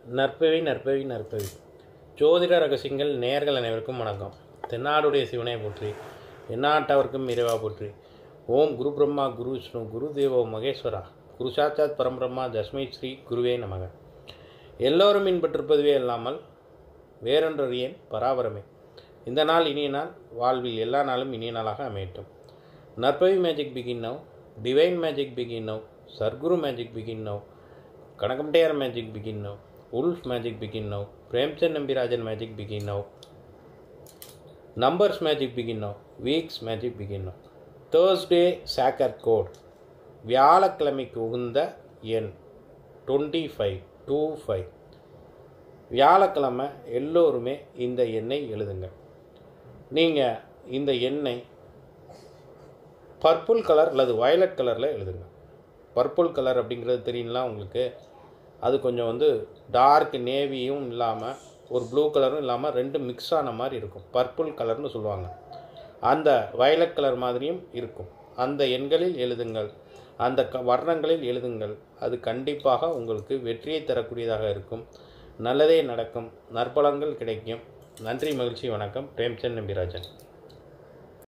நற்பவி நற்பவி நற்பவி ஜோதிட ரகசியங்கள் நேர்கள் அனைவருக்கும் வணக்கம் தென்னாடுடைய சிவனை போற்றி எந்நாட்டவர்க்கும் இறைவா போற்றி ஓம் குரு பிரம்மா குரு விஷ்ணு குரு தேவோ மகேஸ்வரா குரு சாட்சாத் பரம்பிரம்மா தஸ்மை ஸ்ரீ குருவே நமக எல்லோரும் பின்பற்றிருப்பதுவே இல்லாமல் வேறொன்றறியேன் பராபரமே இந்த நாள் இனிய நாள் வாழ்வில் எல்லா நாளும் இனிய நாளாக அமையட்டும் நற்பவி magic begin now divine magic begin now Sadguru magic begin now கனகம்டையார் magic begin now wolf magic begin now Premchand Nambirajan magic begin now numbers magic begin now weeks magic begin now Thursday சாக்கர் கோட் வியாழக்கிழமைக்கு உகுந்த எண் டுவெண்ட்டி ஃபைவ் டூ ஃபைவ் வியாழக்கிழமை எல்லோருமே இந்த எண்ணை எழுதுங்க நீங்கள் இந்த எண்ணை பர்பிள் கலர் அல்லது வயலட் கலரில் எழுதுங்க பர்பிள் கலர் அப்படிங்கிறது தெரியுங்களா உங்களுக்கு அது கொஞ்சம் வந்து டார்க் நேவியும் இல்லாமல் ஒரு ப்ளூ கலரும் இல்லாமல் ரெண்டு மிக்ஸ் ஆன மாதிரி இருக்கும் பர்பிள் கலர்னு சொல்லுவாங்க அந்த வயலட் கலர் மாதிரியும் இருக்கும் அந்த எண்களில் எழுதுங்கள் அந்த க வர்ணங்களில் எழுதுங்கள் அது கண்டிப்பாக உங்களுக்கு வெற்றியை தரக்கூடியதாக இருக்கும் நல்லதே நடக்கும் நற்பலன்கள் கிடைக்கும் நன்றி மகிழ்ச்சி வணக்கம் பிரேம்சந்த் நம்பிராஜன்